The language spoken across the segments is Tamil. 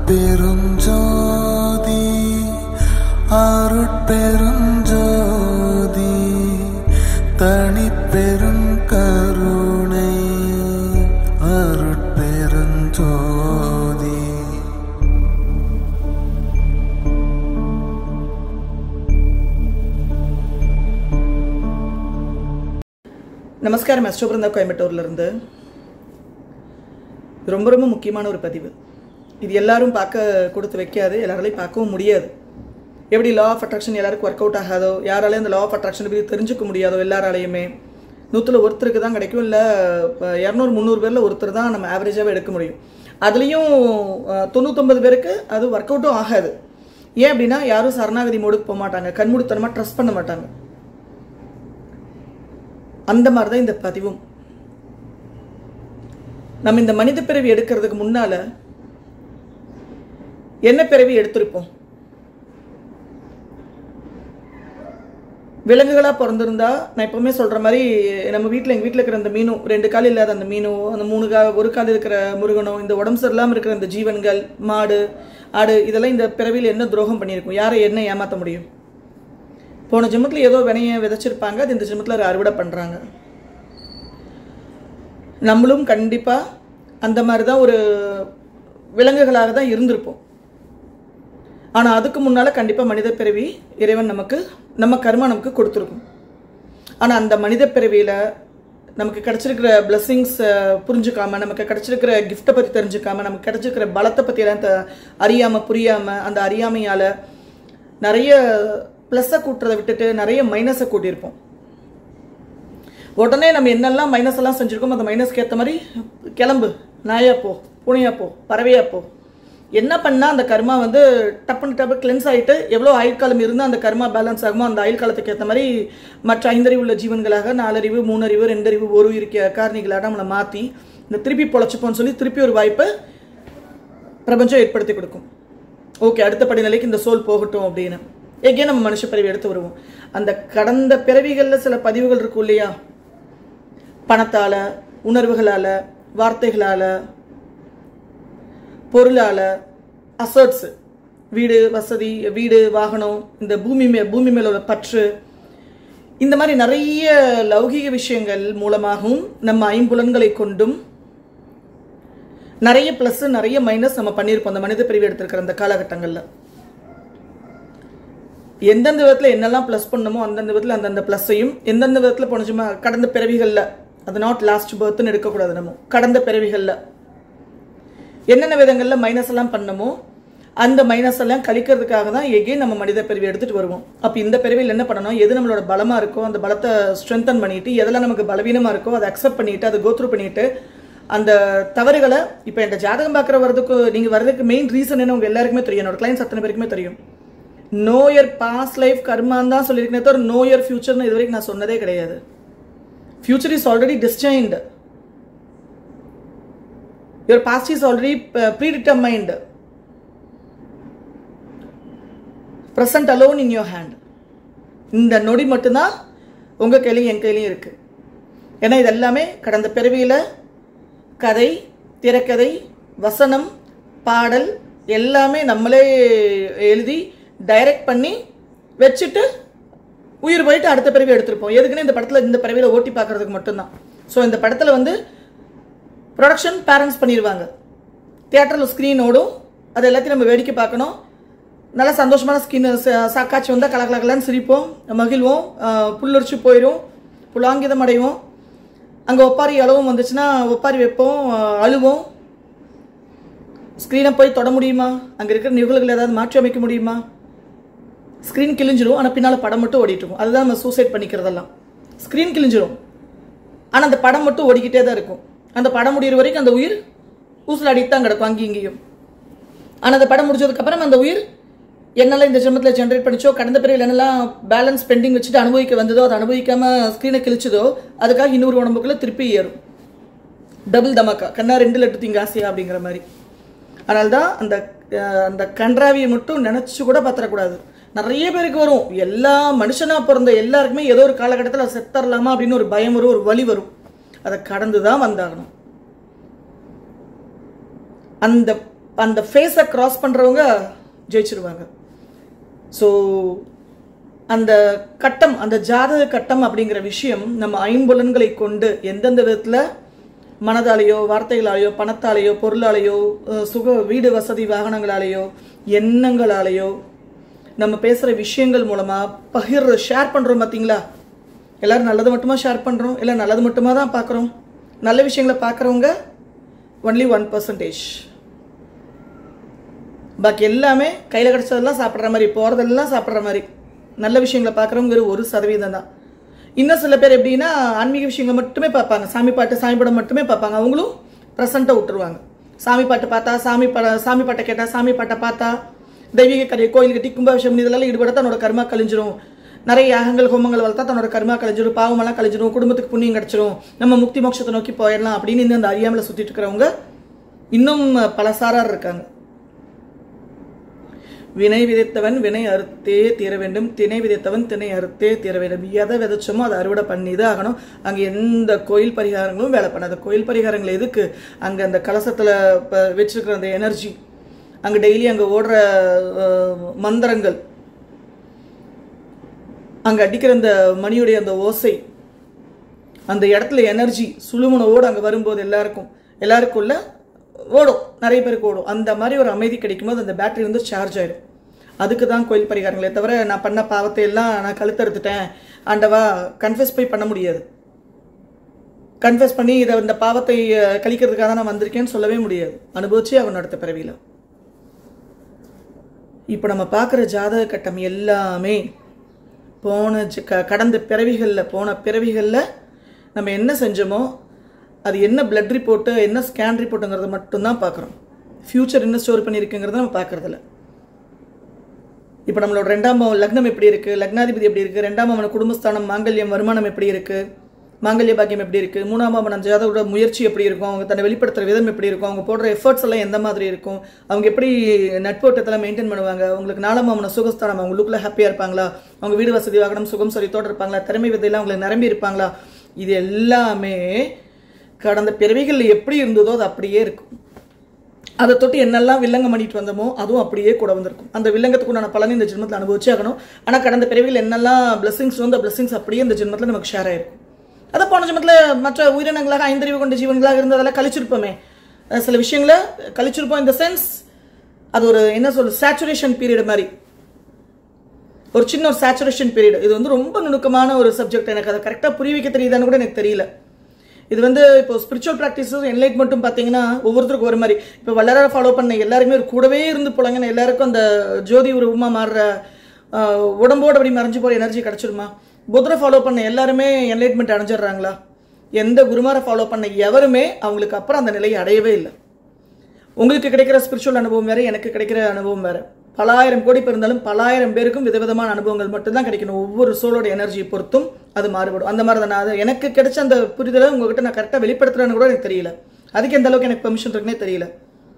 அருட்பெருஞ்சோதி அருட்பெருஞ்சோதி தனிப்பெரும் கருணை அருட்பெருஞ்சோதி நமஸ்காரம் அஷ்டபிருந்தா கோயம்புத்தூர்ல இருந்து ரொம்ப ரொம்ப முக்கியமான ஒரு பதிவு இது எல்லாரும் பார்க்க கொடுத்து வைக்காது எல்லாராலையும் பார்க்கவும் முடியாது எப்படி லா ஆஃப் அட்ராக்ஷன் எல்லாருக்கும் ஒர்க் அவுட் ஆகாதோ யாராலையும் அந்த லா ஆஃப் அட்ராக்ஷன் பற்றி தெரிஞ்சுக்க முடியாதோ எல்லாராலையுமே நூற்றில் ஒருத்தருக்கு தான் கிடைக்கும் இல்லை இரநூறு முந்நூறு பேரில் ஒருத்தர் தான் நம்ம ஆவரேஜாகவே எடுக்க முடியும் அதுலேயும் தொண்ணூத்தொம்பது பேருக்கு அது ஒர்க் அவுட்டும் ஆகாது ஏன் அப்படின்னா யாரும் சரணாகதி மோடுக்கு போக மாட்டாங்க கண்மூடித்தனமாக ட்ரஸ்ட் பண்ண மாட்டாங்க அந்த மாதிரி தான் இந்த பதிவும் நம்ம இந்த மனித பிறவி எடுக்கிறதுக்கு முன்னால என்ன பிறவி எடுத்திருப்போம் விலங்குகளா பிறந்திருந்தா நான் எப்பவுமே சொல்ற மாதிரி நம்ம வீட்டில் எங்கள் வீட்டில் இருக்கிற அந்த மீனும் ரெண்டு கால் இல்லாத அந்த மீனும் அந்த மூணு கா ஒரு கால் இருக்கிற முருகனும் இந்த உடம்பு சரியில்லாமல் இருக்கிற இந்த ஜீவன்கள் மாடு ஆடு இதெல்லாம் இந்த பிறவியில் என்ன துரோகம் பண்ணியிருக்கும் யாரை என்ன ஏமாற்ற முடியும் போன ஜென்மத்தில் ஏதோ வினைய விதைச்சிருப்பாங்க அது இந்த ஜென்மத்தில் அறுவடை பண்ணுறாங்க நம்மளும் கண்டிப்பாக அந்த மாதிரி தான் ஒரு விலங்குகளாக தான் இருந்திருப்போம் ஆனால் அதுக்கு முன்னால் கண்டிப்பாக மனித பிறவி இறைவன் நமக்கு நம்ம கர்மா நமக்கு கொடுத்துருக்கும் ஆனால் அந்த மனித பிறவியில் நமக்கு கிடச்சிருக்கிற பிளெஸ்ஸிங்ஸ் புரிஞ்சுக்காம நமக்கு கிடச்சிருக்கிற கிஃப்ட்டை பற்றி தெரிஞ்சுக்காம நமக்கு கிடச்சிருக்கிற பலத்தை பற்றியெல்லாம் த அறியாமல் புரியாமல் அந்த அறியாமையால் நிறைய ப்ளஸ்ஸை கூட்டுறதை விட்டுட்டு நிறைய மைனஸை கூட்டியிருப்போம் உடனே நம்ம என்னெல்லாம் மைனஸ் எல்லாம் செஞ்சுருக்கோம் அந்த மைனஸ்க்கு ஏற்ற மாதிரி கிளம்பு நாயா போ புனியா போ பறவையா போ என்ன பண்ணால் அந்த கர்மா வந்து டப்புன்னு டப்பு கிளென்ஸ் ஆகிட்டு எவ்வளோ ஆயுள் காலம் இருந்தால் அந்த கர்மா பேலன்ஸ் ஆகுமோ அந்த ஆயுள் காலத்துக்கு ஏற்ற மாதிரி மற்ற ஐந்தறிவு உள்ள ஜீவன்களாக நாலறிவு மூணறிவு ரெண்டறிவு ஒரு இருக்க காரணிகளாக நம்மளை மாற்றி இந்த திருப்பி பொழைச்சிப்போன்னு சொல்லி திருப்பி ஒரு வாய்ப்பை பிரபஞ்சம் ஏற்படுத்தி கொடுக்கும் ஓகே அடுத்த படிநிலைக்கு இந்த சோல் போகட்டும் அப்படின்னு எங்கே நம்ம மனுஷ பிறவி எடுத்து வருவோம் அந்த கடந்த பிறவிகளில் சில பதிவுகள் இருக்கும் இல்லையா பணத்தால் உணர்வுகளால் வார்த்தைகளால் பொருளால் அசர்ட்ஸ் வீடு வசதி வீடு வாகனம் இந்த பூமி மே பூமி மேல உள்ள பற்று இந்த மாதிரி நிறைய லௌகிக விஷயங்கள் மூலமாகவும் நம்ம ஐம்புலன்களை கொண்டும் நிறைய ப்ளஸ் நிறைய மைனஸ் நம்ம பண்ணியிருப்போம் அந்த மனித பிரிவு எடுத்திருக்கிற அந்த காலகட்டங்களில் எந்தெந்த விதத்தில் என்னெல்லாம் ப்ளஸ் பண்ணணுமோ அந்தந்த விதத்தில் அந்தந்த ப்ளஸ்ஸையும் எந்தெந்த விதத்தில் போனச்சுமா கடந்த பிறவிகளில் அது நாட் லாஸ்ட் பர்த்னு எடுக்கக்கூடாது நம்ம கடந்த பிறவிகளில் என்னென்ன விதங்களில் மைனஸ் எல்லாம் பண்ணமோ அந்த மைனஸ் எல்லாம் கழிக்கிறதுக்காக தான் எகெயின் நம்ம மனித பிறவி எடுத்துகிட்டு வருவோம் அப்போ இந்த பிறவியில் என்ன பண்ணணும் எது நம்மளோட பலமாக இருக்கோ அந்த பலத்தை ஸ்ட்ரென்தன் பண்ணிட்டு எதெல்லாம் நமக்கு பலவீனமாக இருக்கோ அதை அக்செப்ட் பண்ணிட்டு அதை கோத்ரூ பண்ணிட்டு அந்த தவறுகளை இப்போ என் ஜாதகம் பார்க்குற வரதுக்கு நீங்கள் வரதுக்கு மெயின் ரீசன் என்ன உங்கள் எல்லாருக்குமே தெரியும் என்னோட கிளைண்ட்ஸ் அத்தனை பேருக்குமே தெரியும் நோ இயர் பாஸ்ட் லைஃப் கர்மான்னு தான் சொல்லியிருக்கேன் தவிர நோ இயர் ஃபியூச்சர்னு இது வரைக்கும் நான் சொன்னதே கிடையாது future is already destined your past is already predetermined present alone in your hand இந்த நொடி மட்டும்தான் உங்கள் கையிலையும் என் கையிலையும் இருக்கு ஏன்னா இது எல்லாமே கடந்த பிறவியில் கதை திரைக்கதை வசனம் பாடல் எல்லாமே நம்மளே எழுதி டைரக்ட் பண்ணி வச்சுட்டு உயிர் போயிட்டு அடுத்த பிறவி எடுத்திருப்போம் எதுக்குன்னு இந்த படத்தில் இந்த பிறவியில் ஓட்டி பார்க்கறதுக்கு மட்டும்தான் ஸோ இந்த படத்தில் வந்து ப்ரொடக்ஷன் பேரண்ட்ஸ் பண்ணிடுவாங்க தியேட்டரில் ஸ்க்ரீன் ஓடும் அது எல்லாத்தையும் நம்ம வேடிக்கை பார்க்கணும் நல்ல சந்தோஷமான ஸ்கின் சாக்காட்சி வந்தால் கலகலகலன்னு சிரிப்போம் மகிழ்வோம் புல்லரிச்சு போயிடும் புலாங்கிதம் அடைவோம் அங்கே ஒப்பாரி அளவும் வந்துச்சுன்னா ஒப்பாரி வைப்போம் அழுவோம் ஸ்க்ரீனை போய் தொட முடியுமா அங்கே இருக்கிற நிகழ்வுகள் ஏதாவது மாற்றி அமைக்க முடியுமா ஸ்க்ரீன் கிழிஞ்சிரும் ஆனால் பின்னால் படம் மட்டும் ஓடிட்டு இருக்கும் அதுதான் நம்ம சூசைட் பண்ணிக்கிறதெல்லாம் ஸ்க்ரீன் கிழிஞ்சிரும் ஆனால் அந்த படம் மட்டும் ஓடிக்கிட்டே தான் இருக்கும் அந்த படம் முடிகிற வரைக்கும் அந்த உயிர் ஊசில் அடித்து தான் கிடக்கும் அங்கேயும் இங்கேயும் ஆனால் அந்த படம் முடிஞ்சதுக்கப்புறம் அந்த உயிர் என்னெல்லாம் இந்த ஜென்மத்தில் ஜென்ரேட் பண்ணிச்சோ கடந்த பிறகு என்னெல்லாம் பேலன்ஸ் பெண்டிங் வச்சுட்டு அனுபவிக்க வந்ததோ அதை அனுபவிக்காம ஸ்க்ரீனை கிழிச்சதோ அதுக்காக இன்னொரு உடம்புக்குள்ள திருப்பி ஏறும் டபுள் தமாக்கா கண்ணா ரெண்டு லட்டு திங்காசியா அப்படிங்கிற மாதிரி அதனால தான் அந்த அந்த கன்றாவியை மட்டும் நினச்சி கூட பார்த்துடக்கூடாது நிறைய பேருக்கு வரும் எல்லா மனுஷனாக பிறந்த எல்லாருக்குமே ஏதோ ஒரு காலகட்டத்தில் செத்தரலாமா அப்படின்னு ஒரு பயம் வரும் ஒரு வலி வரும் அதை கடந்து தான் வந்தாகணும் அந்த அந்த ஃபேஸை கிராஸ் பண்ணுறவங்க ஜெயிச்சிருவாங்க ஸோ அந்த கட்டம் அந்த ஜாதக கட்டம் அப்படிங்கிற விஷயம் நம்ம ஐம்புலன்களை கொண்டு எந்தெந்த விதத்தில் மனதாலேயோ வார்த்தைகளாலேயோ பணத்தாலேயோ பொருளாலேயோ அஹ், சுக வீடு வசதி வாகனங்களாலேயோ எண்ணங்களாலேயோ நம்ம பேசுகிற விஷயங்கள் மூலமாக பகிர்ற ஷேர் பண்ணுறோம் பார்த்தீங்களா எல்லாரும் நல்லது மட்டுமா ஷேர் பண்ணுறோம் இல்லை நல்லது மட்டுமா தான் பார்க்குறோம் நல்ல விஷயங்களை பார்க்குறவங்க ஒன்லி ஒன் பர்சன்டேஜ் பாக்கி எல்லாமே கையில் கிடச்சதெல்லாம் சாப்பிட்ற மாதிரி போகிறதெல்லாம் சாப்பிட்ற மாதிரி நல்ல விஷயங்களை பார்க்குறவங்க வெறும் ஒரு சதவீதம் தான் இன்னும் சில பேர் எப்படின்னா ஆன்மீக விஷயங்களை மட்டுமே பார்ப்பாங்க சாமி பாட்டு சாமி படம் மட்டுமே பார்ப்பாங்க அவங்களும் ப்ரெசண்ட்டை விட்டுருவாங்க சாமி பாட்டு பார்த்தா சாமி பட சாமி பாட்டை கேட்டால் சாமி பாட்டை பார்த்தா தெய்வீக கதை கோயில் கட்டி கும்பாபிஷேகம் இதெல்லாம் ஈடுபட தன்னோட கர்மா கழிஞ்சிரும் நிறைய யாகங்கள் ஹோமங்கள் வளர்த்தா தன்னோட கர்மா கழிஞ்சிரும் பாவமெல்லாம் கழிஞ்சிரும் குடும்பத்துக்கு புண்ணியம் கிடச்சிரும் நம்ம முக்தி மோட்சத்தை நோக்கி போயிடலாம் அப்படின்னு இந்த அந்த அறியாமல சுற்றிட்டு இருக்கிறவங்க இன்னும் பல சாரார் இருக்காங்க வினை விதைத்தவன் வினை அறுத்தே தீர வேண்டும் திணை விதைத்தவன் திணை அறுத்தே தீர வேண்டும் எதை விதைச்சோமோ அதை அறுவடை பண்ணி தான் ஆகணும் அங்கே எந்த கோயில் பரிகாரங்களும் வேலை பண்ணாது கோயில் பரிகாரங்கள் எதுக்கு அங்கே அந்த கலசத்தில் இப்போ வச்சிருக்கிற அந்த எனர்ஜி அங்கே டெய்லி அங்கே ஓடுற அஹ், மந்திரங்கள் அங்கே அடிக்கிற அந்த மணியுடைய அந்த ஓசை அந்த இடத்துல எனர்ஜி சுழுமுனவோடு அங்கே வரும்போது எல்லாருக்கும் எல்லாருக்குள்ள ஓடும் நிறைய பேருக்கு ஓடும் அந்த மாதிரி ஒரு அமைதி கிடைக்கும்போது அந்த பேட்டரி வந்து சார்ஜ் ஆயிடும் அதுக்கு தான் கோயில் பரிகாரங்களே தவிர நான் பண்ண பாவத்தை எல்லாம் நான் கழுத்தறுத்துட்டேன் ஆண்டவா கன்ஃபெஸ் போய் பண்ண முடியாது கன்ஃபெஸ் பண்ணி இதை இந்த பாவத்தை அஹ், கழிக்கிறதுக்காக தான் நான் வந்திருக்கேன்னு சொல்லவே முடியாது அனுபவிச்சு அவன் அடுத்த பிறவியில் இப்போ நம்ம பார்க்குற ஜாதக கட்டம் எல்லாமே போன ஜ- க- கடந்த பிறவிகளில் போன பிறவிகளில் நம்ம என்ன செஞ்சோமோ அது என்ன பிளட் ரிப்போர்ட்டு என்ன ஸ்கேன் ரிப்போர்ட்டுங்கிறத மட்டும்தான் பார்க்குறோம் ஃப்யூச்சர் என்ன ஸ்டோர் பண்ணியிருக்குங்கிறத நம்ம பார்க்குறதில்ல இப்போ நம்மளோட ரெண்டாம் பாவம் லக்னம் எப்படி இருக்குது லக்னாதிபதி எப்படி இருக்குது ரெண்டாம் பாவன குடும்பஸ்தானம் மாங்கல்யம் வருமானம் எப்படி இருக்குது மாங்கல்ய பாக்கியம் எப்படி இருக்குது மூணாம் பாவன ஜாதகோட முயற்சி எப்படி இருக்கும் அவங்க தன்னை வெளிப்படுத்துகிற விதம் எப்படி இருக்கும் அவங்க போடுற எஃபர்ட்ஸ் எல்லாம் எந்த மாதிரி இருக்கும் அவங்க எப்படி நட்போட்டத்தெல்லாம் மெயின்டைன் பண்ணுவாங்க அவங்களுக்கு நாலாம் பாவன சுகஸ்தானம் அவங்க லுக்கில் ஹாப்பியாக இருப்பாங்களா அவங்க வீடு வசதி வாகனம் சுகம் சரித்தோடு இருப்பாங்களா திறமை விதையெல்லாம் அவங்களுக்கு நிரம்பி இருப்பாங்களா இது எல்லாமே கடந்த பிறவிகளில் எப்படி இருந்ததோ அது அப்படியே இருக்கும் அதை தொட்டு என்னெல்லாம் வில்லங்கம் பண்ணிட்டு வந்தோமோ அதுவும் அப்படியே கூட வந்திருக்கும் அந்த வில்லங்கத்துக்கு உண்டான பலன் இந்த ஜென்மத்தில் அனுபவிச்சே ஆகணும் ஆனால் கடந்த பிறவிகள் என்னெல்லாம் பிளஸிங்ஸ் வந்து பிளஸிங்ஸ் அப்படியே இந்த ஜென்மத்தில் நமக்கு ஷேர் ஆயிருக்கும் அதை போன ஜென்மத்தில் மற்ற உயிரினங்களாக ஐந்தறிவு கொண்ட ஜீவன்களாக இருந்ததெல்லாம் கழிச்சிருப்போமே அஹ் சில விஷயங்களை கழிச்சிருப்போம் இந்த சென்ஸ் அது ஒரு என்ன சொல்ற சேச்சுரேஷன் பீரியட் மாதிரி ஒரு சின்ன ஒரு சேச்சுரேஷன் பீரியட் இது வந்து ரொம்ப நுணுக்கமான ஒரு சப்ஜெக்ட் எனக்கு அதை கரெக்டாக புரிய வைக்க தெரியுதான்னு கூட எனக்கு தெரியல இது வந்து இப்போ ஸ்பிரிச்சுவல் ப்ராக்டிஸஸ் என்லைட்மெண்ட்டும் பார்த்தீங்கன்னா ஒவ்வொருத்தருக்கும் ஒரு மாதிரி இப்போ வள்ளலாரை ஃபாலோ பண்ண எல்லாருமே ஒரு கூடவே இருந்து போலாங்கன்னு எல்லாருக்கும் அந்த ஜோதி உருவமாக மாறுற ஆஹ், உடம்போடு அப்படி மறைஞ்சு போகிற எனர்ஜி கிடச்சிருமா புத்தரை ஃபாலோ பண்ண எல்லாருமே என்லைட்மெண்ட் அடைஞ்சிடுறாங்களா எந்த குருமாரை ஃபாலோ பண்ண எவருமே அவங்களுக்கு அப்புறம் அந்த நிலையை அடையவே இல்லை உங்களுக்கு கிடைக்கிற ஸ்பிரிச்சுவல் அனுபவம் வேற எனக்கு கிடைக்கிற அனுபவம் வேற பலாயிரம் கோடி பேர் இருந்தாலும் பலாயிரம் பேருக்கும் விதவிதமான அனுபவங்கள் மட்டும்தான் கிடைக்கணும் ஒவ்வொரு சோலோட எனர்ஜியை பொறுத்தும் அது மாறுபடும் அந்த மாதிரி தான் நான் அது எனக்கு கிடைச்ச அந்த புரிதலை உங்ககிட்ட நான் கரெக்டாக வெளிப்படுத்துறேன்னு கூட எனக்கு தெரியல அதுக்கு எந்த அளவுக்கு எனக்கு பெர்மிஷன் இருக்குன்னே தெரியல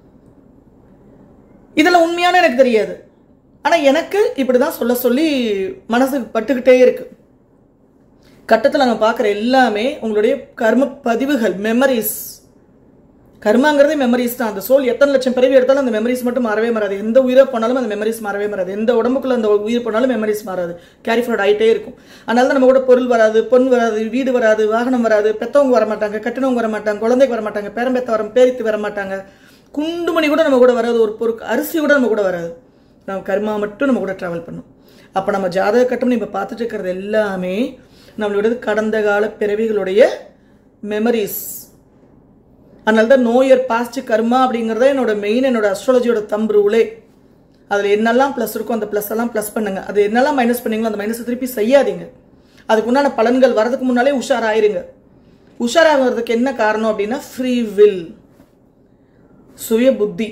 இதெல்லாம் உண்மையான எனக்கு தெரியாது ஆனால் எனக்கு இப்படி தான் சொல்ல சொல்லி மனசுக்கு பட்டுக்கிட்டே இருக்கு கட்டத்தில் நம்ம பார்க்குற எல்லாமே உங்களுடைய கர்ம பதிவுகள் மெமரிஸ் கர்மாங்கிறதே மெமரிஸ் தான் அந்த சோல் எத்தனை லட்சம் பிறவி எடுத்தாலும் அந்த மெமரிஸ் மட்டும் மாறவே மாறாது எந்த உயிரை போனாலும் அந்த மெமரிஸ் மாறவே மாறாது எந்த உடம்புக்குள்ள அந்த உயிர் போனாலும் மெமரிஸ் மாறாது கேரி ஃபார்வர்ட் ஆகிட்டே இருக்கும் அதனால தான் நம்ம கூட பொருள் வராது பொன் வராது வீடு வராது வாகனம் வராது பெத்தவங்க வர மாட்டாங்க கட்டினவங்க வர மாட்டாங்க குழந்தைக்கு வர மாட்டாங்க பேரம்பெத்த வர பேரித்து வர மாட்டாங்க குண்டுமணி கூட நம்ம கூட வராது ஒரு பொருள் அரிசி கூட நம்ம கூட வராது நம்ம கர்மா மட்டும் நம்ம கூட ட்ராவல் பண்ணும் அப்போ நம்ம ஜாதக கட்டம்னு இப்போ பார்த்துட்டு இருக்கிறது எல்லாமே நம்மளுடைய கடந்த கால பிறவிகளுடைய மெமரிஸ் அதனால தான் நோயர் பாஸ்ட் கர்மா அப்படிங்கிறத என்னோட மெயின் என்னோட அஸ்ட்ராலஜியோட தம்பு ரூலே அதில் என்னெல்லாம் ப்ளஸ் இருக்கோ அந்த ப்ளஸ் எல்லாம் ப்ளஸ் பண்ணுங்க அது என்னெல்லாம் மைனஸ் பண்ணீங்களோ அந்த மைனஸ் திருப்பி செய்யாதீங்க அதுக்கு உண்டான பலன்கள் வரதுக்கு முன்னாலே உஷாராயிருங்க உஷாராகிறதுக்கு என்ன காரணம் அப்படின்னா ஃப்ரீ வில் சுய புத்தி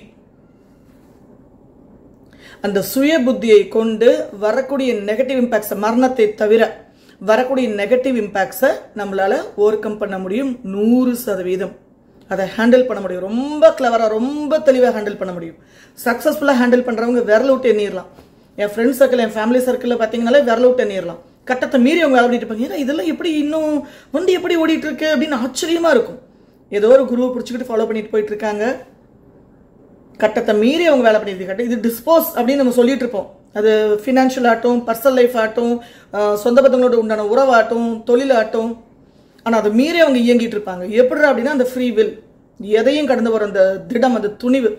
அந்த சுய புத்தியை கொண்டு வரக்கூடிய நெகட்டிவ் இம்பேக்ட்ஸை மரணத்தை தவிர வரக்கூடிய நெகட்டிவ் இம்பேக்ட்ஸை நம்மளால ஓவர் கம் பண்ண முடியும் நூறு சதவீதம் அதை ஹேண்டில் பண்ண முடியும் ரொம்ப கிளவராக ரொம்ப தெளிவாக ஹேண்டில் பண்ண முடியும் சக்ஸஸ்ஃபுல்லாக ஹேண்டில் பண்ணுறவங்க விரல விட்டு எண்ணிடலாம் என் ஃப்ரெண்ட் சர்க்கிள் என் ஃபேமிலி சர்க்கிளில் பார்த்தீங்கனாலே விரல விட்டு எண்ணிடலாம் கட்டத்தை மீறி அவங்க ஓடிட்டு இருப்பாங்க ஏன்னா இதெல்லாம் எப்படி இன்னும் வண்டி எப்படி ஓடிட்டு இருக்கு அப்படின்னு ஆச்சரியமா இருக்கும் ஏதோ ஒரு குருவை பிடிச்சிக்கிட்டு ஃபாலோ பண்ணிட்டு போயிட்டு இருக்காங்க கட்டத்தை மீறி அவங்க வேலை பண்ணிட்டு கட்ட இது டிஸ்போஸ் அப்படின்னு நம்ம சொல்லிட்டு இருப்போம் அது ஃபினான்ஷியல் ஆகட்டும் பர்சனல் லைஃப் ஆகட்டும் அஹ், சொந்த பந்தங்களோட உண்டான உறவாகட்டும் தொழிலாகட்டும் ஆனால் அதை மீறி அவங்க இயங்கிட்டு இருப்பாங்க எப்படி அப்படின்னா அந்த ஃப்ரீ வில் எதையும் கடந்து வர அந்த திடம் அந்த துணிவு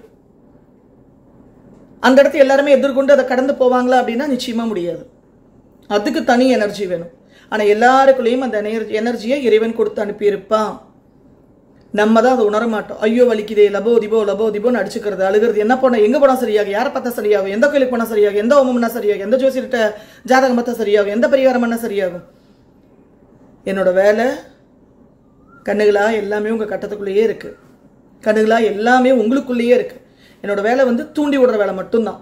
அந்த இடத்த எல்லாருமே எதிர்கொண்டு அதை கடந்து போவாங்களா அப்படின்னா நிச்சயமா முடியாது அதுக்கு தனி எனர்ஜி வேணும் ஆனா எல்லாருக்குள்ளேயும் அந்த எனர்ஜியை இறைவன் கொடுத்து அனுப்பியிருப்பான் நம்ம தான் அதை உணர மாட்டோம் ஐயோ வலிக்குதே லபோ திபோ லபோ திபோன்னு அடிச்சுக்கிறது அழுகிறது என்ன போனா எங்க போனா சரியாகும் யாரை பார்த்தா சரியாகும் எந்த கோயிலுக்கு போனா சரியாகும் எந்த ஹோமம் பண்ணா சரியாகும் எந்த ஜோசியர்கிட்ட ஜாதகம் பார்த்தா சரியாகும் எந்த பரிகாரம் பண்ணா சரியாகும் என்னோட வேலை கண்ணுகளா எல்லாமே உங்க கட்டத்துக்குள்ளேயே இருக்கு கண்ணுகளா எல்லாமே உங்களுக்குள்ளேயே இருக்கு என்னோட வேலை வந்து தூண்டி விடுற வேலை மட்டும்தான்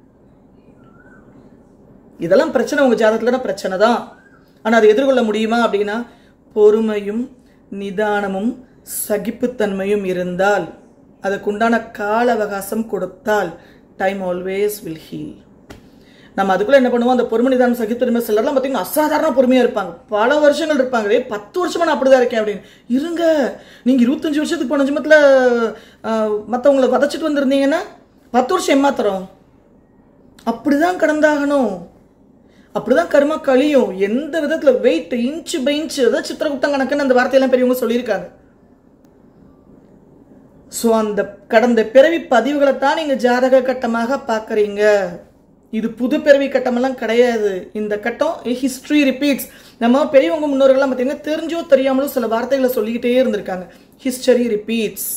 இதெல்லாம் பிரச்சனை உங்க ஜாதகத்துல பிரச்சனை தான் ஆனா அதை எதிர்கொள்ள முடியுமா அப்படின்னா பொறுமையும் நிதானமும் சகிப்புத்தன்மையும் இருந்தால் அதுக்குண்டான கால அவகாசம் கொடுத்தால் டைம் ஆல்வேஸ் வில் ஹீல் நம்ம அதுக்குள்ள என்ன பண்ணுவோம் அந்த பொறுமை நிதானம் சகிப்புத்தன்மை சிலர்லாம் பார்த்தீங்கன்னா அசாதாரண பொறுமையா இருப்பாங்க பல வருஷங்கள் இருப்பாங்க "ஏய், பத்து வருஷமா நான் அப்படிதான் இருக்கேன் அப்படின்னு இருங்க நீங்க இருபத்தஞ்சு வருஷத்துக்கு போன ஜமத்துல மற்றவங்களை வதச்சிட்டு வந்திருந்தீங்கன்னா பத்து வருஷம் ஏமாத்துறோம் அப்படிதான் கடந்தாகணும் அப்படிதான் கர்மா கழியும் எந்த விதத்துல வெயிட் இன்ச்சு பை இன்ச்சு அதாவது சித்திரகுப்தம் கணக்குன்னு அந்த வார்த்தையெல்லாம் பெரியவங்க சொல்லியிருக்காங்க ஸோ அந்த கடந்த பிறவி பதிவுகளை தான் நீங்க ஜாதக கட்டமாக பார்க்கறீங்க இது புது பிறவி கட்டமெல்லாம் கிடையாது இந்த கட்டம் ஹிஸ்டரி ரிப்பீட்ஸ் நம்ம பெரியவங்க முன்னோர்கள்லாம் பார்த்தீங்கன்னா தெரிஞ்சோ தெரியாமலோ சில வார்த்தைகளை சொல்லிக்கிட்டே இருந்திருக்காங்க ஹிஸ்டரி ரிப்பீட்ஸ்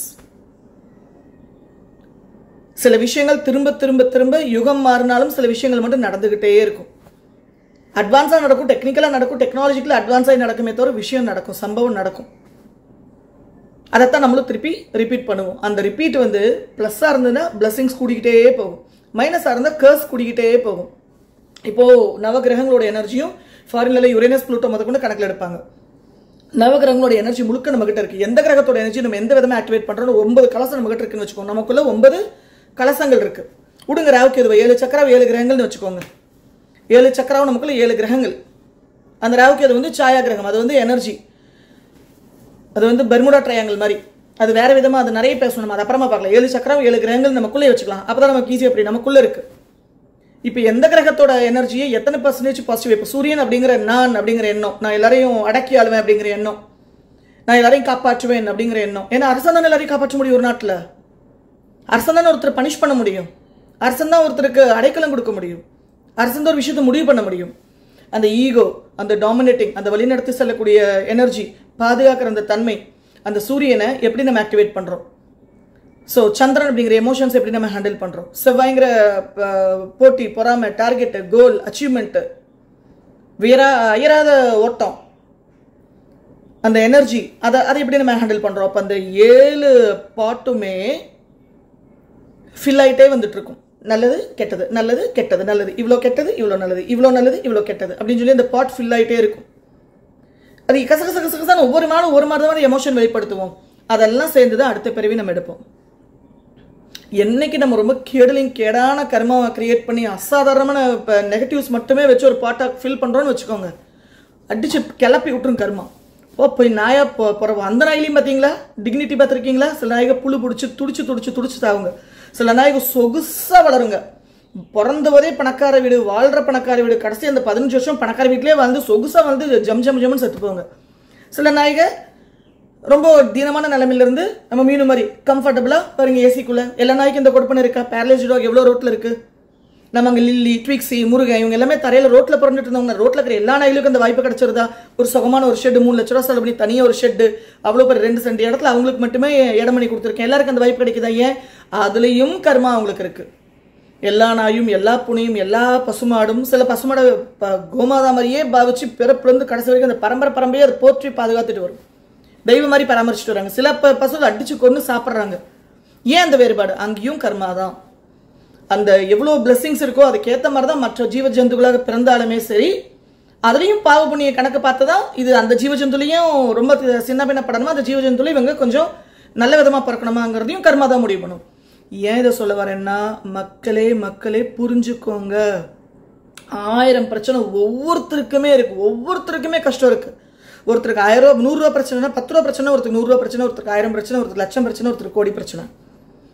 சில விஷயங்கள் திரும்ப திரும்ப திரும்ப யுகம் மாறினாலும் சில விஷயங்கள் மட்டும் நடந்துகிட்டே இருக்கும் அட்வான்ஸாக நடக்கும் டெக்னிக்கலாக நடக்கும் டெக்னாலஜிக்கலாக அட்வான்ஸாக நடக்குமே தவிர விஷயம் நடக்கும் சம்பவம் நடக்கும் அதைத்தான் நம்மளும் திருப்பி ரிப்பீட் பண்ணுவோம் அந்த ரிப்பீட் வந்து ப்ளஸ்ஸாக இருந்ததுன்னா பிளஸ்ஸிங்ஸ் கூடிக்கிட்டே போகும் மைனஸாக இருந்தால் கர்ஸ் கூடிக்கிட்டே போகும் இப்போ நவகிரகங்களோட எனர்ஜியும் ஃபாரின்ல யுரேனஸ் ப்ளூட்டோ முத கொண்டு கணக்கில் எடுப்பாங்க நவகிரகங்களோட எனர்ஜி முழுக்க நம்ம கிட்ட இருக்கு எந்த கிரகத்தோட எனர்ஜி நம்ம எந்த விதமா ஆக்டிவேட் பண்றோம் ஒன்பது கலசம் நம்ம கிட்ட இருக்குன்னு வச்சுக்கோங்க நமக்குள்ள ஒன்பது கலசங்கள் இருக்கு விடுங்க ராவுக்கு இது ஏழு சக்கரம் ஏழு கிரகங்கள்னு வச்சுக்கோங்க ஏழு சக்கரம் நமக்குள்ள ஏழு கிரகங்கள் அந்த ராவுக்கு அது வந்து சாயா கிரகம் அது வந்து எனர்ஜி அது வந்து பெர்முடா ட்ரையாங்கிள் மாதிரி அது வேற விதமா அது நிறைய பேசணும் நம்ம அது அப்புறமா பார்க்கலாம் ஏழு சக்கரம் ஏழு கிரகங்கள் நமக்குள்ளே வச்சுக்கலாம் அப்பதான் நமக்கு ஈஸி அப்படி நமக்குள்ள இருக்கு இப்போ எந்த கிரகத்தோட எனர்ஜியை எத்தனை பர்சன்டேஜ் பாசிட்டிவ் இப்போ சூரியன் அப்படிங்கிற நான் அப்படிங்கிற எண்ணம் நான் எல்லாரையும் அடக்கி ஆளுவேன் அப்படிங்கிற எண்ணம் நான் எல்லாரையும் காப்பாற்றுவேன் அப்படிங்கிற எண்ணம் ஏன்னா அரசன் தான் எல்லாரையும் காப்பாற்ற முடியும் ஒரு நாட்டில் அரசன் தான் ஒருத்தர் பனிஷ் பண்ண முடியும் அரசன் தான் ஒருத்தருக்கு அடைக்கலம் கொடுக்க முடியும் அரசன் தான் ஒரு விஷயத்தை முடிவு பண்ண முடியும் அந்த ஈகோ அந்த டாமினேட்டிங் அந்த வழிநடத்தி செல்லக்கூடிய எனர்ஜி பாதுகாக்கிற அந்த தன்மை அந்த சூரியனை எப்படி நம்ம ஆக்டிவேட் பண்ணுறோம் ஸோ சந்திரன் அப்படிங்கிற எமோஷன்ஸ் எப்படி நம்ம ஹேண்டில் பண்ணுறோம் செவ்வாய்ங்கிற அஹ், போட்டி பொறாமை டார்கெட்டு கோல் அச்சீவ்மெண்ட்டு வீரா அயராத ஓட்டம் அந்த எனர்ஜி அதை அதை எப்படி நம்ம ஹேண்டில் பண்ணுறோம் அப்போ அந்த ஏழு பாட்டுமே ஃபில் ஆகிட்டே வந்துட்டு இருக்கும் நல்லது கெட்டது நல்லது கெட்டது நல்லது இவ்வளோ கெட்டது இவ்வளோ நல்லது இவ்வளோ நல்லது இவ்வளோ கெட்டது அப்படின்னு சொல்லி அந்த பாட் ஃபில் ஆகிட்டே இருக்கும் அது கசகச கசகசான ஒவ்வொரு நாளும் ஒரு மாதிரி தான் எமோஷன் வெளிப்படுத்துவோம் அதெல்லாம் சேர்ந்து தான் அடுத்த பிறவி நம்ம எடுப்போம் என்னைக்கு நம்ம ரொம்ப கேடலிங் கேடான கர்மாவை கிரியேட் பண்ணி அசாதாரணமான இப்போ நெகட்டிவ்ஸ் மட்டுமே வச்சு ஒரு பாட்டாக ஃபில் பண்ணுறோன்னு வச்சுக்கோங்க அடிச்சு கிளப்பி விட்டுரும் கர்மா ஓ போய் நாயா பொ பிறவோம் அந்த நாயிலையும் பார்த்தீங்களா டிக்னிட்டி பார்த்துருக்கீங்களா சில நாய்க புழு பிடிச்சி துடிச்சு துடிச்சு துடிச்சு தாவுங்க சில நாய்க சொகுசாக வளருங்க பிறந்தவரே பணக்கார வீடு வாழ்ற பணக்கார வீடு கடைசி அந்த பதினஞ்சு வருஷம் பணக்கார வீட்டிலே வாழ்ந்து சொகுசாக வந்து ஜம் ஜம் ஜம்னு செத்து போவாங்க சில நாய்க ரொம்ப தீனமான நிலைமையில இருந்து நம்ம மீனு மாதிரி கம்ஃபர்டபுளா பாருங்க ஏசிக்குள்ள எல்லா நாய்க்கும் இந்த கொடுப்பனை இருக்கா பேரலைஸ் டாக் எவ்வளோ ரோட்ல இருக்கு நம்ம அங்கே லில்லி ட்விக்ஸி முருகன் இவங்க எல்லாமே தரையில ரோட்ல பிறந்துட்டு இருந்தவங்க ரோட்ல இருக்கிற எல்லா நாய்களுக்கும் அந்த வாய்ப்பு கிடைச்சிருதா ஒரு சுகமான ஒரு ஷெட் மூணு லட்ச ரூபா செலவு பண்ணி தனியாக ஒரு ஷெட்டு அவ்வளோ பேர் ரெண்டு சென்ட் இடத்துல அவங்களுக்கு மட்டுமே இடம் பண்ணி கொடுத்துருக்கேன் எல்லாருக்கும் அந்த வாய்ப்பு கிடைக்குதா ஏன் அதுலேயும் கர்மா அவங்களுக்கு இருக்கு எல்லா நாயும் எல்லா புனியும் எல்லா பசுமாடும் சில பசுமாடை ப- கோமாதா மாதிரியே பாவிச்சு பிறப்புலேருந்து கடைசி வரைக்கும் அந்த பரம்பரை பரம்பரையே அதை போற்றி பாதுகாத்துட்டு வரும் தெய்வம் மாதிரி பராமரிச்சுட்டு வராங்க சில ப பசுகள் அடிச்சு கொண்டு சாப்பிட்றாங்க ஏன் அந்த வேறுபாடு அங்கேயும் கர்மா தான் அந்த எவ்வளோ பிளெஸ்ஸிங்ஸ் இருக்கோ அதுக்கேற்ற மாதிரி தான் மற்ற ஜீவ ஜந்துக்களாக பிறந்தாலுமே சரி அதுலேயும் பாவ புண்ணிய கணக்கு பார்த்து தான் இது அந்த ஜீவ ஜந்துலையும் ரொம்ப தி- சின்ன பின்ன படணுமா அந்த ஜீவ ஜந்துலையும் இவங்க கொஞ்சம் நல்ல விதமாக பிறக்கணுமாங்கிறதையும் கர்மா தான் முடிவு பண்ணும் ஏன் இதை சொல்ல வரேன்னா மக்களே மக்களே புரிஞ்சுக்கோங்க ஆயிரம் பிரச்சனை ஒவ்வொருத்தருக்குமே இருக்கு ஒவ்வொருத்தருக்குமே கஷ்டம் இருக்கு ஒருத்தருக்கு ஆயிரம் ரூபா நூறுரூவா பிரச்சனைனா பத்து ரூபா பிரச்சனை ஒருத்தருக்கு நூறுரூவா பிரச்சனை ஒருத்தருக்கு ஆயிரம் பிரச்சனை ஒருத்தருக்கு லட்சம் பிரச்சனை ஒருத்தருக்கு கோடி பிரச்சனை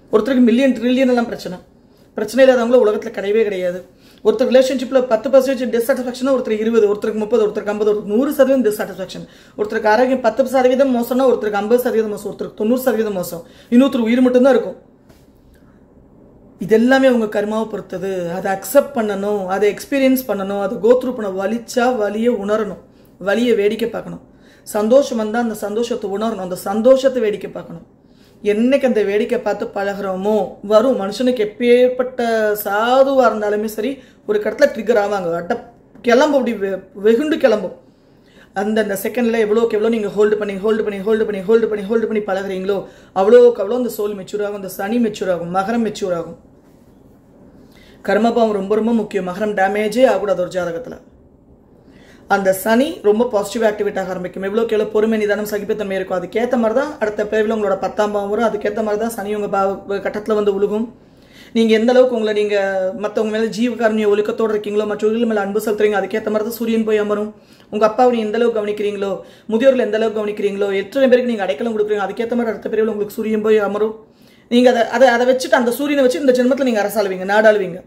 ஒருத்தருக்கு மில்லியன் ட்ரில்லியன் எல்லாம் பிரச்சனை பிரச்சனை இல்லாதவங்களும் உலகத்தில் கிடையவே கிடையாது ஒருத்தர் ரிலேஷன்ஷிப்பில் பத்து பர்சன்டேஜ் டிஸ்சாட்டிஸ்ஃபேக்ஷன் ஒருத்தருக்கு இருபது ஒருத்தருக்கு முப்பது ஒருத்தருக்கு ஐம்பது ஒருத்தருக்கு நூறு சதவீதம் டிஸ்சாட்டிஸ்ஃபேக்ஷன் ஒருத்தருக்கு ஆரோக்கியம் பத்து சதவீதம் மோசம்னா ஒருத்தருக்கு ஐம்பது சதவீதம் மோசம் ஒருத்தருக்கு தொண்ணூறு சதவீதம் மோசம் இன்னொருத்தர் உயிர் மட்டும்தான் இருக்கும் இது எல்லாமே உங்க கர்மாவை பொறுத்தது அதை அக்செப்ட் பண்ணணும் அதை எக்ஸ்பீரியன்ஸ் பண்ணணும் அதை கோத்ரூ பண்ண வலிச்சா வலியை உணரணும் வலியை வேடிக்கை பார்க்கணும் சந்தோஷம் வந்தால் அந்த சந்தோஷத்தை உணரணும் அந்த சந்தோஷத்தை வேடிக்கை பார்க்கணும் என்னைக்கு அந்த வேடிக்கை பார்த்து பழகுறோமோ வரும் மனுஷனுக்கு எப்பேற்பட்ட சாதுவாக இருந்தாலுமே சரி ஒரு கடத்தில் ட்ரிகர் ஆவாங்க அட்ட கிளம்பும் அப்படி வெ- வெகுண்டு கிளம்பும் அந்தந்த செகண்டில் எவ்வளோக்கு எவ்வளோ நீங்கள் ஹோல்டு பண்ணி ஹோல்டு பண்ணி ஹோல்டு பண்ணி ஹோல்டு பண்ணி ஹோல்டு பண்ணி பழகுறீங்களோ அவ்வளோக்கு அவ்வளோ அந்த சோல் மெச்சூர் ஆகும் அந்த சனி மெச்சூர் ஆகும் மகரம் மெச்சூர் ஆகும் கர்மபாவம் ரொம்ப ரொம்ப முக்கியம் மகரம் டேமேஜே ஆகக்கூடாது ஒரு ஜாதகத்தில் அந்த சனி ரொம்ப பாசிட்டிவ் ஆக்டிவேட் ஆக ஆரம்பிக்கும் எவ்வளோக்கு எவ்வளோ பொறுமை நிதானம் சகிப்புத்தன்மை இருக்கும் அதுக்கேற்ற மாதிரி தான் அடுத்த பிறவில உங்களோட பத்தாம் பாவம் வரும் அதுக்கேற்ற மாதிரி தான் சனி உங்கள் பாவ கட்டத்தில் வந்து உழுகும் நீங்கள் எந்த அளவுக்கு உங்களை நீங்கள் மற்றவங்க மேலே ஜீவகாரணிய ஒழுக்கத்தோடு இருக்கீங்களோ மற்றவர்கள் மேலே அன்பு செலுத்துறீங்க அதுக்கேற்ற மாதிரி தான் சூரியன் போய் அமரும் உங்கள் அப்பாவை நீ எந்த அளவுக்கு கவனிக்கிறீங்களோ முதியோர்கள் எந்த அளவுக்கு கவனிக்கிறீங்களோ எத்தனை பேருக்கு நீங்கள் அடைக்கலம் கொடுக்குறீங்க அதுக்கேற்ற மாதிரி அடுத்த பிரிவில் உங்களுக்கு சூரியன் போய் அமரும் நீங்கள் அதை அதை அதை வச்சுட்டு அந்த சூரியனை வச்சு இந்த ஜென்மத்தில் நீங்கள் அரசாளுவீங்க நாடாளுவீங்க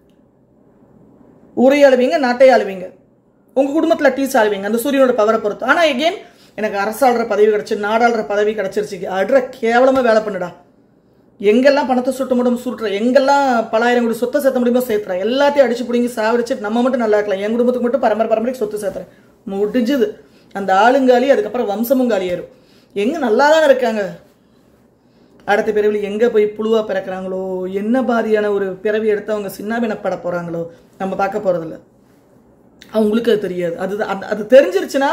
ஊரை ஆளுவீங்க நாட்டை ஆளுவீங்க உங்க குடும்பத்தில் அட்லீஸ்ட் ஆளுவீங்க அந்த சூரியனோட பவரை பொறுத்து ஆனா எகெயின் எனக்கு அரசாளுற பதவி கிடைச்சு நாடாளுற பதவி கிடைச்சிருச்சு அடுற கேவலமா வேலை பண்ணுடா எங்கெல்லாம் பணத்தை சுட்ட முடியும் சுருட்டுற எங்கெல்லாம் பலாயிரம் கோடி சொத்தை சேர்த்த முடியுமோ சேர்த்துறேன் எல்லாத்தையும் அடிச்சு பிடிங்கி சாவடிச்சு நம்ம மட்டும் நல்லா இருக்கலாம் என் குடும்பத்துக்கு மட்டும் பரம்பரை பரம்பரைக்கு சொத்து சேர்த்துறேன் முடிஞ்சுது அந்த ஆளுங்காலி அதுக்கப்புறம் வம்சமும் காலி ஏறும் எங்க நல்லா தான் இருக்காங்க அடுத்த பிறவியில் எங்கே போய் புழுவா பிறக்கிறாங்களோ என்ன பாதியான ஒரு பிறவி எடுத்து அவங்க சின்னாபினப்பட போகிறாங்களோ நம்ம பார்க்க போகிறதில்ல அவங்களுக்கு அது தெரியாது அது அது- அது தெரிஞ்சிருச்சுன்னா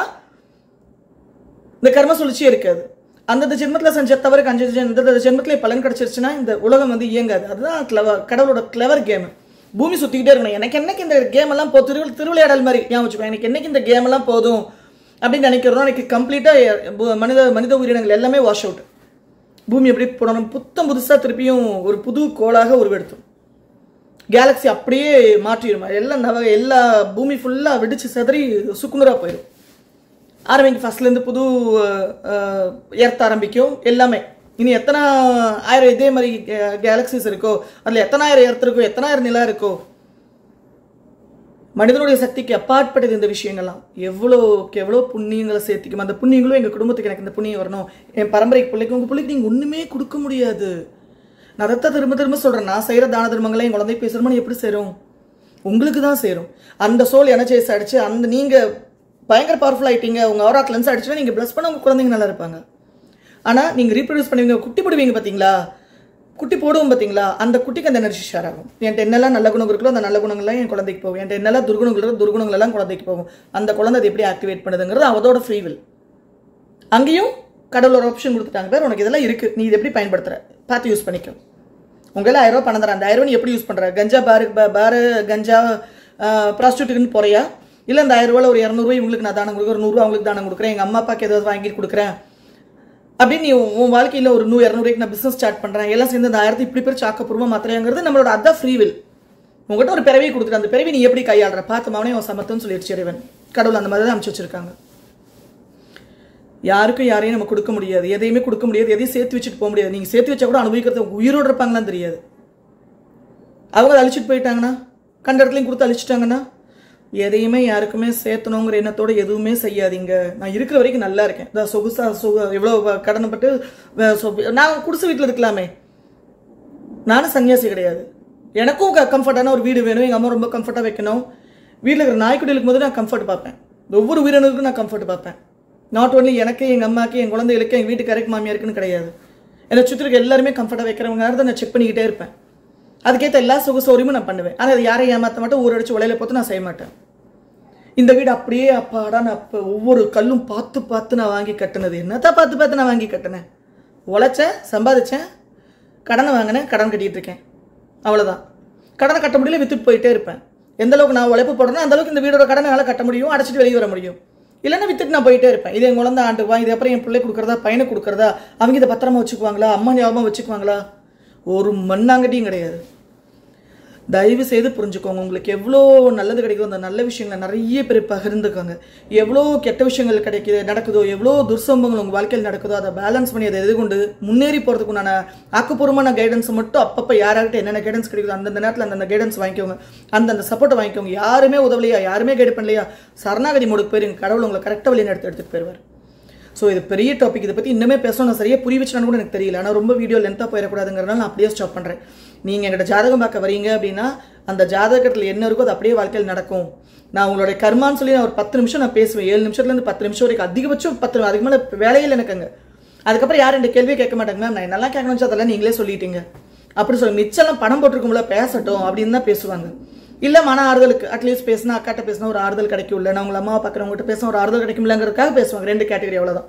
இந்த கர்ம சுழற்சியே இருக்காது அந்தந்த ஜென்மத்தில் செஞ்ச தவறுக்கு அஞ்சு ஜென்- இந்த ஜென்மத்திலே பலன் கிடைச்சிருச்சுன்னா இந்த உலகம் வந்து இயங்காது அதுதான் கிளவர் கடவுளோட கிளவர் கேம் பூமி சுற்றிக்கிட்டே இருக்கணும் எனக்கு என்னைக்கு இந்த கேம் எல்லாம் போ திரு திருவிளையாடல் மாதிரி ஞாபகம் வச்சுக்கோ எனக்கு என்னைக்கு இந்த கேம் எல்லாம் போதும் அப்படின்னு நினைக்கிறதோ எனக்கு கம்ப்ளீட்டாக மனித மனித உயிரினங்கள் எல்லாமே வாஷ் அவுட் பூமி எப்படி போடணும் புத்தம் புதுசாக திருப்பியும் ஒரு புது கோளாக உருவெடுத்தோம் கேலக்ஸி அப்படியே மாற்றிடும் எல்லாம் நவ எல்லா பூமி ஃபுல்லாக வெடிச்சு சிதறி சுக்குநூறாக போயிடும் ஆரம்பிக்கும் ஃபர்ஸ்ட்லேருந்து புது எர்த் ஆரம்பிக்கும் எல்லாமே இனி எத்தனை ஆயிரம் இதே மாதிரி கேலக்சிஸ் இருக்கோ அதில் எத்தனாயிரம் எர்த் இருக்கோ எத்தனாயிரம் நிலா இருக்கோ மனிதனுடைய சக்திக்கு அப்பாற்பட்டது இந்த விஷயங்கள்லாம் எவ்வளோக்கு எவ்வளோ புண்ணியங்களை சேர்த்திக்கும் அந்த புண்ணியங்களும் எங்கள் குடும்பத்துக்கு எனக்கு இந்த புண்ணியம் வரணும் என் பரம்பரைக்கு பிள்ளைக்கு உங்கள் பிள்ளைக்கு நீங்கள் ஒன்றுமே கொடுக்க முடியாது நான் அதைத்தான் திரும்ப திரும்ப சொல்கிறேன் நான் செய்கிற தான தர்மங்களை என் குழந்தை பேசுகிறோம்னு எப்படி சேரும் உங்களுக்கு தான் சேரும் அந்த சோல் எனர்ஜைஸ் அடிச்சு அந்த நீங்கள் பயங்கர பவர்ஃபுல் ஆயிட்டீங்க உங்கள் அவராக் லென்ஸ் அடிச்சுன்னா நீங்கள் ப்ளஸ் பண்ண உங்கள் குழந்தைங்க நல்லா இருப்பாங்க ஆனால் நீங்கள் ரீப்ரொடியூஸ் பண்ணுவீங்க குட்டி போடுவீங்க பார்த்தீங்களா குட்டி போடுவோம் பார்த்தீங்களா அந்த குட்டிக்கு அந்த எனர்ஜி ஷேர் ஆகும் என்கிட்ட என்னெல்லாம் நல்ல குணம் இருக்கோ அந்த நல்ல குணங்கள்லாம் என் குழந்தைக்கு போகும் என்கிட்ட என்னெல்லாம் துர்குணங்கள் இருக்கோ துர்குணங்கள் எல்லாம் குழந்தைக்கு போகும் அந்த குழந்தை அதை எப்படி ஆக்டிவேட் பண்ணுதுங்கிறது அதோட ஃப்ரீவில் அங்கேயும் கடவுள் ஒரு ஆப்ஷன் கொடுத்துட்டாங்க பேர் உனக்கு இதெல்லாம் இருக்கு நீ இதை எப்படி பயன்படுத்துற பார்த்து யூஸ் பண்ணிக்கோ உங்களால் ஆயிரம் ரூபாய் பணம் தரேன் அந்த ஆயிரம் ரூபாய் நீ எப்படி யூஸ் பண்ற கஞ்சா பாரு ப- பாரு கஞ்சா ப்ராஸ்டியூட்டுக்குன்னு போறியா இல்லை அந்த ஆயிரம் ரூபாயில் ஒரு இரநூறுவா இவங்களுக்கு நான் தானம் கொடுக்குறேன் ஒரு நூறுரூவா அவங்களுக்கு தானம் கொடுக்குறேன் எங்கள் அம்மா அப்பாக்கு ஏதாவது வாங்கி கொடுக்குறேன் அப்படின்னு நீ உன் உன் வாழ்க்கையில் ஒரு நூறு இரநூறுக்கு நான் பிஸ்னஸ் ஸ்டார்ட் பண்ணுறேன் எல்லாம் சேர்ந்து அந்த ஆயிரத்தி இப்படி பேர் சாக்கப்பூர்வமாக மாத்திரைங்கிறது நம்மளோட அதான் ஃப்ரீ வில் உங்ககிட்ட ஒரு பிறவியை கொடுத்துட்டு அந்த பிறவி நீ எப்படி கையாளுற பார்த்து மவனே அவன் சமத்துன்னு சொல்லிடுச்சு இறைவன் கடவுள் அந்த மாதிரி தான் அனுப்பிச்சு வச்சிருக்காங்க யாருக்கும் யாரையும் நம்ம கொடுக்க முடியாது எதையுமே கொடுக்க முடியாது எதையும் சேர்த்து வச்சுட்டு போக முடியாது நீங்கள் சேர்த்து வச்சா கூட அனுபவிக்கிறது உயிரோடு இருப்பாங்களான்னு தெரியாது அவங்க அதை அழிச்சிட்டு போயிட்டாங்கன்னா கண்ட இடத்துலையும் கொடுத்து அழிச்சிட்டாங்கன்னா எதையுமே யாருக்குமே சேர்த்தணுங்கிற எண்ணத்தோட எதுவுமே செய்யாதீங்க நான் இருக்கிற வரைக்கும் நல்லா இருக்கேன் இந்த சொகுசா சொகு எவ்வளோ கடனைப்பட்டு வ- சொ- நான் குடிசை வீட்டில் இருக்கலாமே நானும் சன்னியாசி கிடையாது எனக்கும் கம்ஃபர்டான ஒரு வீடு வேணும் எங்கள் அம்மா ரொம்ப கம்ஃபர்ட்டாக வைக்கணும் வீட்டில் இருக்கிற நாய்க்குடி இருக்கும்போது நான் கம்ஃபர்ட் பார்ப்பேன் ஒவ்வொரு உயிரினருக்கும் நான் கம்ஃபர்ட் பார்ப்பேன் நாட் ஒன்லி எனக்கு எங்கள் அம்மாக்கு என் குழந்தைகளுக்கு எங்கள் வீட்டுக்காரருக்கு மாமியாருக்குன்னு கிடையாது என்னை சுற்றி இருக்க எல்லாருமே கம்ஃபர்ட்டாக வைக்கிறவங்க தான் நான் செக் பண்ணிக்கிட்டே இருப்பேன் அதுக்கேற்ற எல்லா சுக சௌரியமும் நான் பண்ணுவேன் ஆனால் அது யாரையும் ஏமாற்ற மாட்டேன் ஊரடிச்சு உலையில போட்டு நான் செய்ய மாட்டேன் இந்த வீடு அப்படியே அப்பாடா நான் அப்போ ஒவ்வொரு கல்லும் பார்த்து பார்த்து நான் வாங்கி கட்டினது என்னத்தான் பார்த்து பார்த்து நான் வாங்கி கட்டினேன் உழைச்சேன் சம்பாதிச்சேன் கடனை வாங்கினேன் கடன் கட்டிட்டு இருக்கேன் அவ்வளோதான் கடனை கட்ட முடியல வித்துட்டு போயிட்டே இருப்பேன் எந்த அளவுக்கு நான் உழைப்பு போடுறேனோ அந்த அளவுக்கு இந்த வீடோட கடனை என்னால் கட்ட முடியும் அடைச்சிட்டு வெளியே வர முடியும் இல்லைன்னா வித்துட்டு நான் போயிட்டே இருப்பேன் இது என் குழந்தை ஆண்டுக்குவா இது அப்புறம் என் பிள்ளை கொடுக்குறதா பையனை கொடுக்குறதா அவங்க இதை பத்திரமா வச்சுக்குவாங்களா அம்மா ஞாபகமாக வச்சுக்குவாங்களா ஒரு மண்ணாங்கட்டியும் கிடையாது தயவு செய்து புரிஞ்சுக்கோங்க உங்களுக்கு எவ்வளோ நல்லது கிடைக்குதோ அந்த நல்ல விஷயங்களை நிறைய பேர் பகிர்ந்துக்கோங்க எவ்வளோ கெட்ட விஷயங்கள் கிடைக்குது நடக்குதோ எவ்வளோ துர்சம்பங்கள் உங்கள் வாழ்க்கையில் நடக்குதோ அதை பேலன்ஸ் பண்ணி அதை எதிர்கொண்டு முன்னேறி போகிறதுக்குண்டான ஆக்கப்பூர்வமான கைடன்ஸ் மட்டும் அப்பப்போ யாராகிட்ட என்னென்ன கைடன்ஸ் கிடைக்குதோ அந்தந்த நேரத்தில் அந்தந்த கைடன்ஸ் வாங்கிக்கோங்க அந்தந்த சப்போர்ட்டை வாங்கிக்கோங்க யாருமே உதவலையா யாருமே கைடு பண்ணலையா சரணாகதி மோடுக்கு போயிருங்க கடவுள் உங்களை கரெக்டாக வழி நடத்தி எடுத்துகிட்டு போயிடுவார் ஸோ இது பெரிய டாபிக் இதை பற்றி இன்னுமே பேசணும் நான் சரியாக புரிய வச்சுனான்னு கூட எனக்கு தெரியல ஆனால் ரொம்ப வீடியோ லென்த்தாக போயிடக்கூடாதுங்கிறனால நான் அப்படியே ஸ்டாப் பண்ணுறேன் நீங்கள் எங்கிட்ட ஜாதகம் பார்க்க வரீங்க அப்படின்னா அந்த ஜாதகத்தில் என்ன இருக்கோ அது அப்படியே வாழ்க்கையில் நடக்கும் நான் உங்களுடைய கர்மான்னு சொல்லி நான் ஒரு பத்து நிமிஷம் நான் பேசுவேன் ஏழு நிமிஷத்துலேருந்து பத்து நிமிஷம் வரைக்கும் அதிகபட்சம் பத்து அதுக்கு மேலே வேலையில் எனக்குங்க அதுக்கப்புறம் யாரும் இந்த கேள்வியே கேட்க மாட்டாங்க மேம் நான் நல்லா கேட்கணும்னு அதெல்லாம் நீங்களே சொல்லிட்டீங்க அப்படி சொல்லி மிச்சம்லாம் பணம் போட்டிருக்கும்ல பேசட்டும் அப்படின்னு தான் பேசுவாங்க இல்லை மன ஆறுதலுக்கு அட்லீஸ்ட் பேசினா அக்காட்ட பேசினா ஒரு ஆறுதல் கிடைக்கும்ல நான் உங்களை அம்மாவை பார்க்குறவங்ககிட்ட பேசினா ஒரு ஆறுதல் கிடைக்கும்லங்கிறதுக்காக பேசுவாங்க ரெண்டு கேட்டகரி அவ்வளோதான்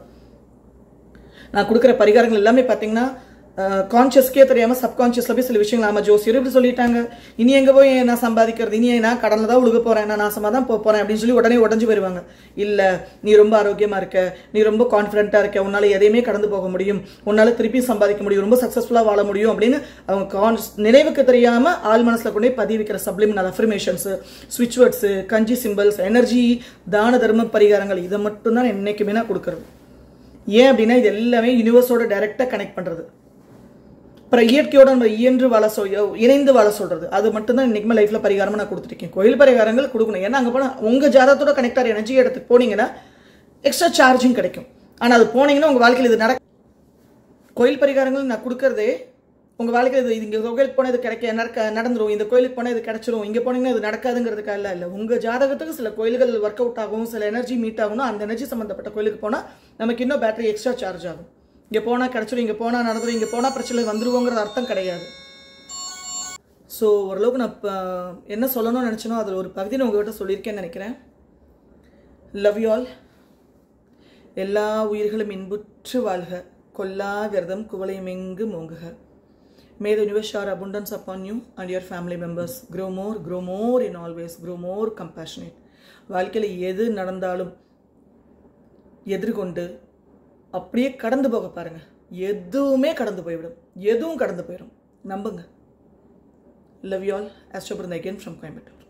நான் கொடுக்குற பரிகாரங்கள் எல்லாமே பார்த்தீங்கன்னா கான்ஷியஸ்க்கே தெரியாமல் சப்கான்ஷியஸில் போய் சில விஷயங்கள் ஆமாம் ஜோசியர் இப்படி சொல்லிட்டாங்க இனி எங்கே போய் நான் சம்பாதிக்கிறது இனி நான் கடனில் தான் உழுக போகிறேன் நான் நாசமாக தான் போக போகிறேன் அப்படின்னு சொல்லி உடனே உடஞ்சு போயிடுவாங்க இல்லை நீ ரொம்ப ஆரோக்கியமாக இருக்க நீ ரொம்ப கான்ஃபிடென்ட்டாக இருக்க உன்னால் எதையுமே கடந்து போக முடியும் உன்னால் திருப்பி சம்பாதிக்க முடியும் ரொம்ப சக்ஸஸ்ஃபுல்லாக வாழ முடியும் அப்படின்னு அவங்க கான் நினைவுக்கு தெரியாமல் ஆள் மனசில் கொண்டு போய் பதிவு வைக்கிற சப்ளிமினல் அஃபர்மேஷன்ஸு ஸ்விட்ச் வேர்ட்ஸு கஞ்சி சிம்பிள்ஸ் எனர்ஜி தான தர்ம பரிகாரங்கள் இதை மட்டும்தான் என்றைக்குமே நான் கொடுக்குறது ஏன் அப்படின்னா இது எல்லாமே யூனிவர்ஸோட டைரெக்டாக கனெக்ட் பண்ணுறது அப்புறம் இயற்கையோட நம்ம இயன்று வாழ சொல் இணைந்து வாழ சொல்றது அது மட்டும்தான் இன்னைக்குமே லைஃப்ல பரிகாரமா நான் கொடுத்துருக்கேன் கோயில் பரிகாரங்கள் கொடுக்கணும் ஏன்னா அங்கே போனால் உங்க ஜாதகத்தோட கனெக்ட் ஆகிற எனர்ஜி இடத்துக்கு போனீங்கன்னா எக்ஸ்ட்ரா சார்ஜிங் கிடைக்கும் ஆனால் அது போனீங்கன்னா உங்க வாழ்க்கையில் இது நட கோயில் பரிகாரங்கள் நான் கொடுக்கறதே உங்க வாழ்க்கையில் இது இங்கே கோயிலுக்கு போனால் இது கிடைக்க நடக்க நடந்துரும் இந்த கோயிலுக்கு போனால் இது கிடைச்சிரும் இங்கே போனீங்கன்னா இது நடக்காதுங்கிறதுக்காக இல்லை இல்லை உங்க ஜாதகத்துக்கு சில கோயில்கள் ஒர்க் அவுட் ஆகும் சில எனர்ஜி மீட் ஆகணும் அந்த எனர்ஜி சம்மந்தப்பட்ட கோயிலுக்கு போனால் நமக்கு இன்னும் பேட்டரி எக்ஸ்ட்ரா சார்ஜ் ஆகும் இங்கே போனால் கிடச்சிரும் இங்கே போனால் நடந்துரும் இங்கே போனால் பிரச்சனை வந்துருவோங்கிறது அர்த்தம் கிடையாது ஸோ ஓரளவுக்கு நான் இப்போ என்ன சொல்லணும்னு நினச்சனோ அதில் ஒரு பகுதி நான் உங்கள்கிட்ட சொல்லியிருக்கேன்னு நினைக்கிறேன் லவ் யூ ஆல் எல்லா உயிர்களும் இன்புற்று வாழ்க கொல்லா விரதம் குவளையுமெங்கு மோங்குக may the universe shower abundance upon you and your family members grow more grow more in always grow more compassionate வாழ்க்கையில் எது நடந்தாலும் எதிர்கொண்டு அப்படியே கடந்து போக பாருங்க எதுவுமே கடந்து போய்விடும் எதுவும் கடந்து போயிடும் நம்புங்க லவ் யூ ஆல் ஆஸ்ட்ரோபிருந்த அகேன் ஃப்ரம் கோயம்புத்தூர்